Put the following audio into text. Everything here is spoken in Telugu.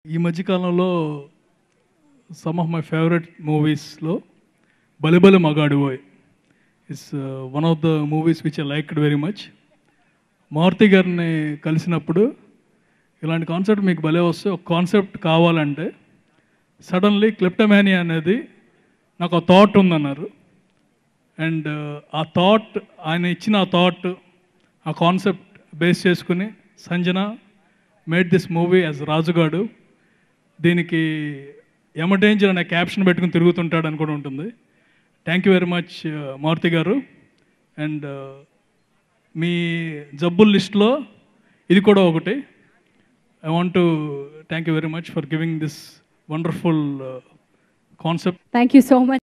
ఈ మధ్యకాలంలో సమ్ ఆఫ్ మై ఫేవరెట్ మూవీస్లో బలిబలి Magadivoy is one of the movies which I liked very much Maruthi గారిని కలిసినప్పుడు ఇలాంటి కాన్సెప్ట్ మీకు భలే వస్తే ఒక కాన్సెప్ట్ కావాలంటే సడన్లీ క్లిప్టమానియా అనేది నాకు ఆ థాట్ ఉందన్నారు అండ్ ఆ థాట్ ఆయన ఇచ్చిన ఆ థాట్ ఆ కాన్సెప్ట్ బేస్ చేసుకుని Sanjana made this movie as Raju Gadu దీనికి ఎమ డేంజర్ అనే క్యాప్షన్ పెట్టుకుని తిరుగుతుంటాడు అని కూడా ఉంటుంది thank you very much Maruthi garu and మీ జబ్బుల లిస్ట్లో ఇది కూడా ఒకటి I want to thank you very much for giving this wonderful concept thank you so much